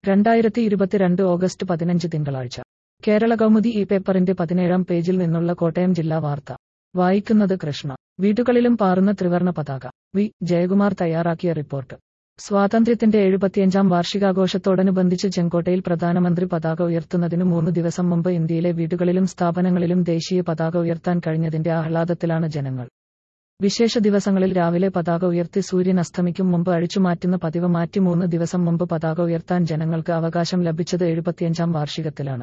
രണ്ടായിരത്തി ഇരുപത്തിരണ്ട് ഓഗസ്റ്റ് പതിനഞ്ച് തിങ്കളാഴ്ച കേരള കൗമുദി ഈ പേപ്പറിന്റെ പതിനേഴാം പേജിൽ നിന്നുള്ള കോട്ടയം ജില്ലാ വാർത്ത വായിക്കുന്നത് കൃഷ്ണ വീടുകളിലും പാറുന്ന ത്രിവർണ പതാക വി ജയകുമാർ തയ്യാറാക്കിയ റിപ്പോർട്ട് സ്വാതന്ത്ര്യത്തിന്റെ എഴുപത്തിയഞ്ചാം വാർഷികാഘോഷത്തോടനുബന്ധിച്ച് ചെങ്കോട്ടയിൽ പ്രധാനമന്ത്രി പതാക ഉയർത്തുന്നതിന് മൂന്ന് ദിവസം മുമ്പ് ഇന്ത്യയിലെ വീടുകളിലും സ്ഥാപനങ്ങളിലും ദേശീയ പതാക ഉയർത്താൻ കഴിഞ്ഞതിന്റെ ആഹ്ലാദത്തിലാണ് ജനങ്ങൾ വിശേഷ ദിവസങ്ങളിൽ രാവിലെ പതാക ഉയർത്തി സൂര്യൻ അസ്തമിക്കും മുമ്പ് അഴിച്ചുമാറ്റുന്ന പതിവ് മാറ്റി മൂന്ന് ദിവസം മുമ്പ് പതാക ഉയർത്താൻ ജനങ്ങൾക്ക് അവകാശം ലഭിച്ചത് എഴുപത്തിയഞ്ചാം വാർഷികത്തിലാണ്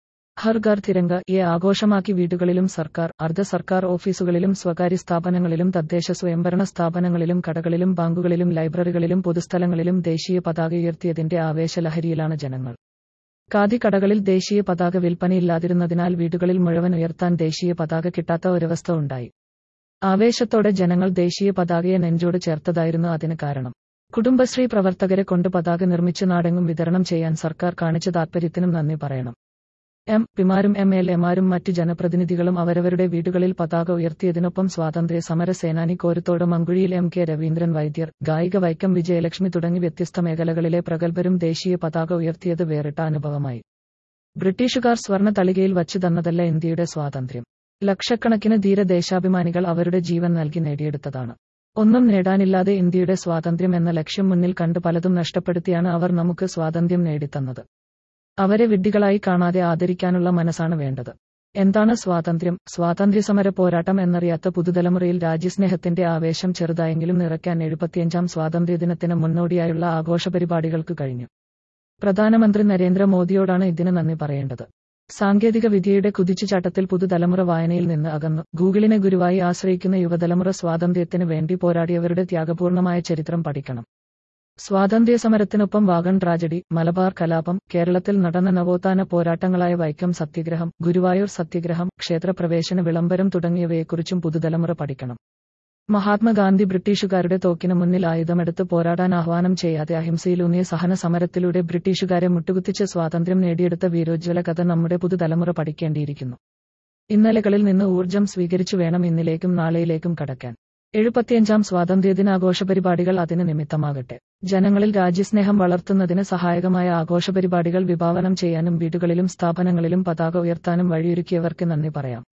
ഹർ ഘർ തിരങ്ക ഈ ആഘോഷമാക്കി വീടുകളിലും സർക്കാർ അർദ്ധ സർക്കാർ ഓഫീസുകളിലും സ്വകാര്യ സ്ഥാപനങ്ങളിലും തദ്ദേശ സ്വയംഭരണ സ്ഥാപനങ്ങളിലും കടകളിലും ബാങ്കുകളിലും ലൈബ്രറികളിലും പൊതുസ്ഥലങ്ങളിലും ദേശീയ പതാക ഉയർത്തിയതിന്റെ ആവേശലഹരിയിലാണ് ജനങ്ങൾ ഖാദി കടകളിൽ ദേശീയ പതാക വിൽപ്പനയില്ലാതിരുന്നതിനാൽ വീടുകളിൽ മുഴുവൻ ഉയർത്താൻ ദേശീയ പതാക കിട്ടാത്ത ഒരവസ്ഥ ഉണ്ടായി ആവേശത്തോടെ ജനങ്ങൾ ദേശീയ പതാകയെ നെഞ്ചോട് ചേർത്തതായിരുന്നു അതിന് കാരണം കുടുംബശ്രീ പ്രവർത്തകരെ കൊണ്ട് പതാക നിർമ്മിച്ച് നാടെങ്ങും വിതരണം ചെയ്യാൻ സർക്കാർ കാണിച്ച താൽപര്യത്തിനും നന്ദി പറയണം എം പിമാരും എം എൽ എമാരും മറ്റു ജനപ്രതിനിധികളും അവരവരുടെ വീടുകളിൽ പതാക ഉയർത്തിയതിനൊപ്പം സ്വാതന്ത്ര്യ സമര സേനാനി കോരുത്തോട് മങ്കുഴിയിൽ എം കെ രവീന്ദ്രൻ വൈദ്യർ ഗായിക വൈക്കം വിജയലക്ഷ്മി തുടങ്ങി വ്യത്യസ്ത മേഖലകളിലെ പ്രഗത്ഭരും ദേശീയ പതാക ഉയർത്തിയത് വേറിട്ട അനുഭവമായി ബ്രിട്ടീഷുകാർ സ്വർണ്ണ തളികയിൽ വച്ചു തന്നതല്ല ഇന്ത്യയുടെ സ്വാതന്ത്ര്യം ലക്ഷക്കണക്കിന് ധീരദേശാഭിമാനികൾ അവരുടെ ജീവൻ നൽകി നേടിയെടുത്തതാണ് ഒന്നും നേടാനില്ലാതെ ഇന്ത്യയുടെ സ്വാതന്ത്ര്യം എന്ന ലക്ഷ്യം മുന്നിൽ കണ്ട് പലതും നഷ്ടപ്പെടുത്തിയാണ് അവർ നമുക്ക് സ്വാതന്ത്ര്യം നേടിത്തന്നത് അവരെ വിഡ്ഢികളായി കാണാതെ ആദരിക്കാനുള്ള മനസ്സാണ് വേണ്ടത് എന്താണ് സ്വാതന്ത്ര്യം സ്വാതന്ത്ര്യസമര പോരാട്ടം എന്നറിയാത്ത പുതുതലമുറയിൽ രാജ്യസ്നേഹത്തിന്റെ ആവേശം ചെറുതായെങ്കിലും നിറയ്ക്കാൻ എഴുപത്തിയഞ്ചാം സ്വാതന്ത്ര്യദിനത്തിന് മുന്നോടിയായുള്ള ആഘോഷപരിപാടികൾക്ക് കഴിഞ്ഞു പ്രധാനമന്ത്രി നരേന്ദ്രമോദിയോടാണ് ഇതിന് നന്ദി പറയേണ്ടത് സാങ്കേതിക വിദ്യയുടെ കുതിച്ചുചാട്ടത്തിൽ പുതുതലമുറ വായനയിൽ നിന്ന് അകന്നു ഗൂഗിളിനെ ഗുരുവായി ആശ്രയിക്കുന്ന യുവതലമുറ സ്വാതന്ത്ര്യത്തിന് വേണ്ടി പോരാടിയവരുടെ ത്യാഗപൂർണമായ ചരിത്രം പഠിക്കണം സ്വാതന്ത്ര്യ സമരത്തിനൊപ്പം വാഗൺ ട്രാജഡി മലബാർ കലാപം കേരളത്തിൽ നടന്ന നവോത്ഥാന പോരാട്ടങ്ങളായ വൈക്കം സത്യഗ്രഹം ഗുരുവായൂർ സത്യഗ്രഹം ക്ഷേത്രപ്രവേശന വിളംബരം തുടങ്ങിയവയെക്കുറിച്ചും പുതുതലമുറ പഠിക്കണം മഹാത്മാഗാന്ധി ബ്രിട്ടീഷുകാരുടെ തോക്കിന് മുന്നിൽ ആയുധമെടുത്ത് പോരാടാൻ ആഹ്വാനം ചെയ്യാതെ അഹിംസയിലൂന്നിയ സഹന സമരത്തിലൂടെ ബ്രിട്ടീഷുകാരെ മുട്ടുകുത്തിച്ച് സ്വാതന്ത്ര്യം നേടിയെടുത്ത വീരോജ്വല കഥ നമ്മുടെ പുതുതലമുറ പഠിക്കേണ്ടിയിരിക്കുന്നു ഇന്നലകളിൽ നിന്ന് ഊർജം സ്വീകരിച്ചു വേണം ഇന്നിലേക്കും നാളെയിലേക്കും കടക്കാൻ എഴുപത്തിയഞ്ചാം സ്വാതന്ത്ര്യദിനാഘോഷ പരിപാടികൾ അതിന് നിമിത്തമാകട്ടെ ജനങ്ങളിൽ രാജ്യസ്നേഹം വളർത്തുന്നതിന് സഹായകമായ ആഘോഷപരിപാടികൾ വിഭാവനം ചെയ്യാനും വീടുകളിലും സ്ഥാപനങ്ങളിലും പതാക ഉയർത്താനും വഴിയൊരുക്കിയവർക്ക് നന്ദി പറയാം